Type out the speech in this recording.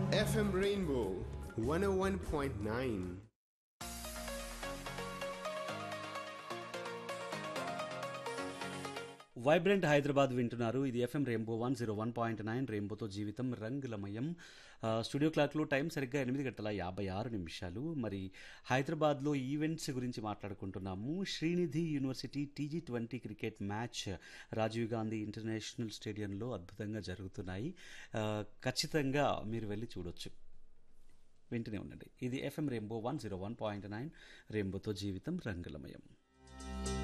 FM Rainbow 101.9. Vibrant Hyderabad వింటున్నారు ఇది FM rainbow one zero one point nine రెయిన్బోతో జీవితం రంగులమయం ఆ, స్టూడియో క్లాక్లో టైం సరిగ్గా ఎనిమిది గంటల యాభై ఆరు నిమిషాలు మరి హైదరాబాద్లో ఈవెంట్స్ గురించి మాట్లాడుకుంటున్నాము Srinidhi university TG twenty cricket match Rajiv Gandhi international స్టేడియంలో అద్భుతంగా జరుగుతున్నాయి ఆ, ఖచ్చితంగా మీరు వెళ్ళి చూడొచ్చు వింటూనే ఉండండి ఇది FM rainbow one zero one point nine రెయిన్బోతో జీవితం రంగులమయం